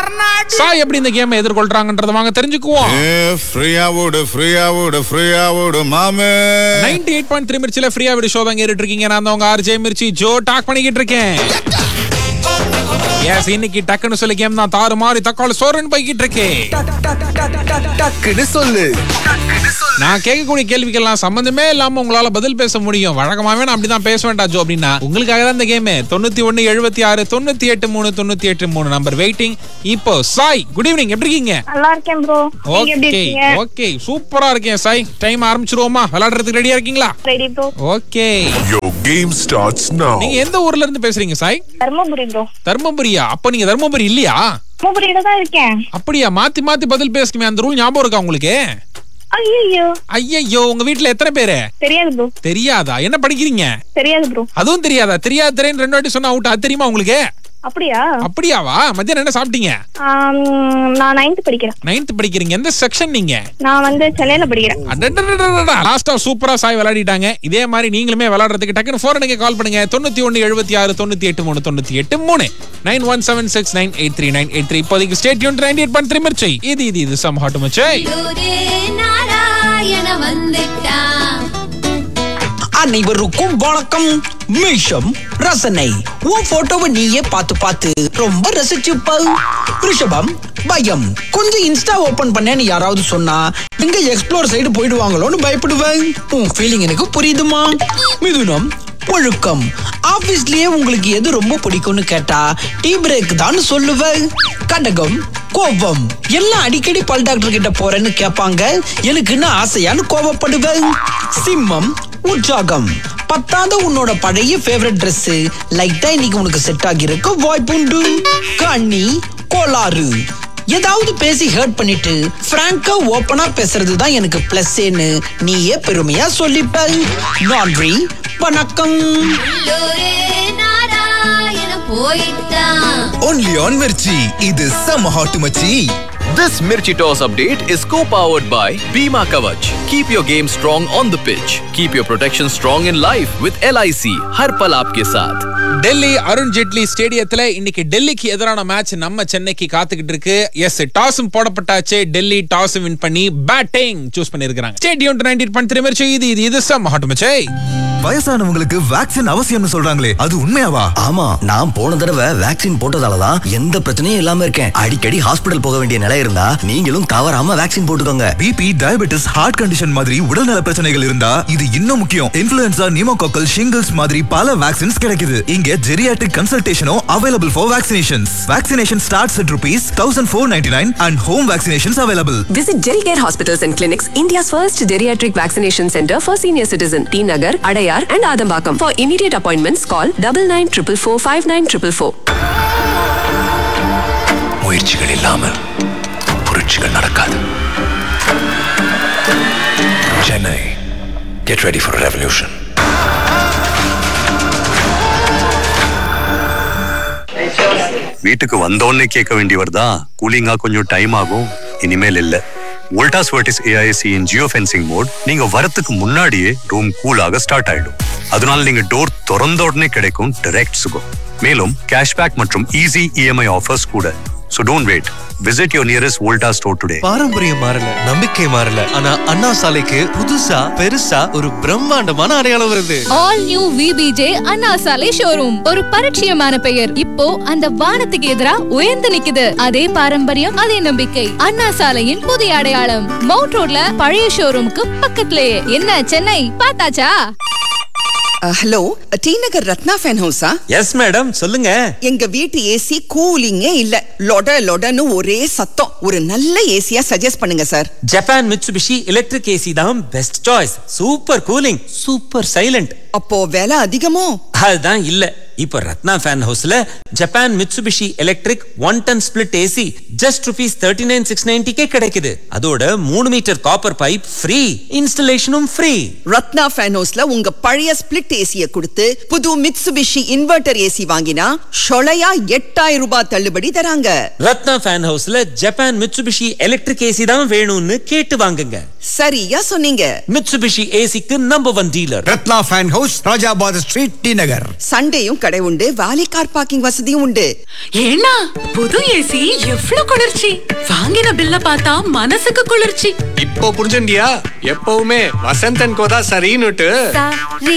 சாய் எப்படி இந்த கேம் எதிர்கொள்றாங்கன்றத வாங்க தெரிஞ்சுக்குவோம் ஃப்ரீயா ஓடு ஃப்ரீயா ஓடு ஃப்ரீயா ஓடு மாமே நைன்டி எயிட் பாயிண்ட் த்ரீ மிர்ச்சில ஃப்ரீயா வீடு ஷோ தான் கேட்டுட்டு இருக்கீங்க நான் தான் உங்க ஆர்ஜே மிர்ச்சி ஜோ டாக் பண்ணிக்கிட்டு இருக்கேன் எஸ் இன்னைக்கு டக்குன்னு சொல்லி கேம் தான் தாறு மாறி தக்காளி சோறுன்னு போய்கிட்டு இருக்கேன் டக்குன்னு சொல்லு நான் கேட்கக்கூடிய கேள்விக்கெல்லாம் சம்பந்தமே இல்லாம உங்களால பதில் பேச முடியும் வழக்கமாவே நான் அப்படிதான் பேச வேண்டாம் ஜோ அப்படின்னா உங்களுக்காக தான் இந்த கேம் தொண்ணூத்தி ஒன்னு எழுபத்தி ஆறு தொண்ணூத்தி எட்டு மூணு தொண்ணூத்தி எட்டு மூணு நம்பர் வெயிட்டிங் இப்போ சாய் குட் ஈவினிங் எப்படி இருக்கீங்க நல்லா இருக்கேன் ப்ரோ நீங்க எப்படி ஓகே இருக்கீங்க ஓகே சூப்பரா இருக்கேன் சாய் டைம் ஆரம்பிச்சிருவோமா விளையாடுறதுக்கு ரெடியா இருக்கீங்களா ready bro okay Your game starts now. நீங்க எந்த ஊர்ல இருந்து பேசுறீங்க சாய் தர்மபுரி ப்ரோ தர்மபுரியா அப்ப நீங்க தர்மபுரி இல்லையா தர்மபுரியில தான் இருக்கேன் அப்படியா மாத்தி மாத்தி பதில் பேசணுமே அந்த ரூல் ஞாபகம் இருக்கா உங்களுக்கு ஐயோ ஐயையோ உங்க வீட்ல எத்தனை பேரு தெரியாது ப்ரோ தெரியாதா என்ன படிக்கிறீங்க தெரியாது ப்ரோ அதுவும் தெரியாதா தெரியாது தெரியும் ரெண்டு வாட்டி சொன்னா அவுட் அது தெரியுமா உங்களுக்கு அப்படியா அப்படியாவா மத்தியானம் என்ன சாப்பிட்டீங்க ஆம், நான் நைன்த் படிக்கிறேன் நைன்த் படிக்கிறீங்க எந்த செக்ஷன் நீங்க நான் வந்து சென்னையில படிக்கிறேன் லாஸ்டா சூப்பரா சாய் விளையாடிட்டாங்க இதே மாதிரி நீங்களுமே விளையாடுறதுக்கு டக்குன்னு ஃபோர் எனக்கு கால் பண்ணுங்க தொண்ணூத்தி ஒன்னு எழுபத்தி ஆறு தொண்ணூத்தி எட்டு மூணு தொண்ணூத்தி எட்டு மூணு nine one seven six nine eight three nine eight three இப்போதைக்கு ஸ்டேட் யூன் ninety eight point three Mirchi இது இது இது சம் ஹாட்டு மச்சை குருவே நாராயண வந்துட்டான் அனைவருக்கும் வணக்கம் மிஷம் ரசனை உன் போட்டோவை நீயே பார்த்து பார்த்து ரொம்ப ரசிச்சுப்ப ரிஷபம் பயம் கொஞ்சம் இன்ஸ்டா ஓபன் பண்ணேன்னு யாராவது சொன்னா எங்க எக்ஸ்ப்ளோர் சைடு போயிடுவாங்களோன்னு பயப்படுவேன் உன் ஃபீலிங் எனக்கு புரியுதுமா மிதுனம் ஒழுக்கம் ஆபீஸ்லயே உங்களுக்கு எது ரொம்ப பிடிக்கும்னு கேட்டா டீ பிரேக் தான் சொல்லுவேன் கடகம் கோபம் எல்லாம் அடிக்கடி பல் டாக்டர் கிட்ட போறேன்னு கேட்பாங்க எனக்குன்னு ஆசையான்னு கோபப்படுவேன் சிம்மம் உற்சாகம் பத்தாத உன்னோட பழைய ஃபேவரட் Dress லைட்டா இன்னைக்கு உனக்கு செட் ஆகியிருக்க வாய்ப்புண்டு கண்ணி கோளாறு ஏதாவது பேசி ஹர்ட் பண்ணிட்டு பிராங்கா ஓப்பனா பேசுறது தான் எனக்கு பிளஸ்ன்னு நீயே பெருமையா சொல்லிப்ப நன்றி வணக்கம் குருவே நாராயண போயிட்டான் only on மிர்ச்சி இது செம்ம ஹாட்டு மச்சி This Mirchi Toss update is co-powered by Bima Kavach. Keep your game strong on the pitch. Keep your protection strong in life with LIC. हर पल आपके साथ. டெல்லி அருண் ஜேட்லி ஸ்டேடியத்துல இன்னைக்கு டெல்லிக்கு எதிரான மேட்ச் நம்ம சென்னைக்கு காத்துக்கிட்டு இருக்கு எஸ் டாஸும் போடப்பட்டாச்சு டெல்லி டாஸ் வின் பண்ணி பேட்டிங் சூஸ் பண்ணிருக்காங்க stadium nineteen point three Mirchi இது இது இது சம் ஹாட்டு மச்சை வயசானவங்களுக்கு வேக்சின் அவசியம்னு சொல்றாங்களே அது உண்மையாவா ஆமா நான் போன தடவை வேக்சின் போட்டதால தான் எந்த பிரச்சனையும் இல்லாம இருக்கேன் அடிக்கடி ஹாஸ்பிடல் போக வேண்டிய நிலை இருந்தா நீங்களும் தவறாம வேக்சின் போட்டுக்கோங்க பிபி டயபெட்டிஸ் ஹார்ட் கண்டிஷன் மாதிரி உடல்நல பிரச்சனைகள் இருந்தா இது இன்னும் முக்கியம் இன்ஃபுளுன்சா நியூமோகாக்கல் ஷிங்கிள்ஸ் மாதிரி பல வேக்சின்ஸ் கிடைக்குது இங்க ஜெரியாட்ரிக் கன்சல்டேஷனும் available for vaccinations vaccination starts at rupees thousand four ninety nine and home vaccinations available Visit Dericare Hospitals and Clinics, India's first geriatric vaccination center for senior citizen. T Nagar, Adayar, and Adambakam. For immediate appointments, call double nine triple four five nine triple four. முயற்சிகள் இல்லாமல் புரட்சிகள் நடக்காது Chennai get ready for revolution வீட்டுக்கு வந்தோடனே கேட்க வேண்டியவர் தான் கூலிங்கா கொஞ்சம் டைம் ஆகும் இனிமேல் இல்ல Voltas Vertis AIC in geofencing mode நீங்க வரத்துக்கு முன்னாடியே ரூம் கூலாக ஸ்டார்ட் ஆயிடும் அதனால நீங்க டோர் திறந்த உடனே கிடைக்கும் டைரக்ட் சுகம் மேலும் கேஷ்பேக் மற்றும் ஈஸி இஎம்ஐ ஆஃபர்ஸ் கூட So don't wait. Visit your nearest Volta store today. பாரம்பரியம் மாறல நம்பிக்கை மாறல ஆனா அண்ணா சாலைக்கு புதுசா பெருசா ஒரு பிரம்மாண்டமான அடையாளம் வருது ஆல் நியூ விபிஜே அண்ணா சாலை ஷோரூம் ஒரு பரிச்சயமான பெயர் இப்போ அந்த வானத்துக்கு எதிரா உயர்ந்து நிக்குது அதே பாரம்பரியம் அதே நம்பிக்கை அண்ணா சாலையின் புதிய அடையாளம் மவுண்ட் ரோட்ல பழைய ஷோரூமுக்கு பக்கத்துலயே என்ன சென்னை பார்த்தாச்சா hello T Nagar Ratna fan ஹவுஸா எஸ் மேடம் சொல்லுங்க எங்க வீட்டு ஏசி கூலிங்கே இல்ல லொட லொடன்னு ஒரே சத்தம் ஒரு நல்ல ஏசியா சஜஸ்ட் பண்ணுங்க sir Japan Mitsubishi Electric AC தான் best choice super cooling super silent அப்போ விலை அதிகமோ அதுதான் இல்ல இப்போ ரத்னா ஃபேன் ஹவுஸ்ல Japan Mitsubishi Electric one ton split AC just rupees thirty nine six நைன்டிக்கே கிடைக்குது அதோட மூணு மீட்டர் காப்பர் பைப் ஃப்ரீ இன்ஸ்டலேஷனும் ஃப்ரீ ரத்னா ஃபேன் ஹவுஸ்ல உங்க பழைய ஸ்பிளிட் ஏசிய கொடுத்து புது மிட்சுபிஷி இன்வெர்டர் ஏசி வாங்கினா ஷொலையா எட்டாயிரம் ரூபாய் தள்ளுபடி தராங்க ரத்னா ஃபேன் ஹவுஸ்ல ஜப்பான் மிட்சுபிஷி எலக்ட்ரிக் ஏசி தான் வேணும்னு கேட்டு வாங்குங்க சரியா சொன்னீங்க மிட்சுபிஷி ஏசிக்கு number one dealer Ratna fan house Rajabather street T Nagar சண்டேயும் கடை உண்டு வாலி கார் பார்க்கிங் வசதியும் உண்டு ஏன்னா புது ஏசி எவ்வளவு குளிர்ச்சி வாங்கின பில்ல பார்த்தா மனசுக்கு குளிர்ச்சி இப்போ புரிஞ்சுண்டியா எப்பவுமே வசந்தன் கோதா சரின்னுட்டு சரி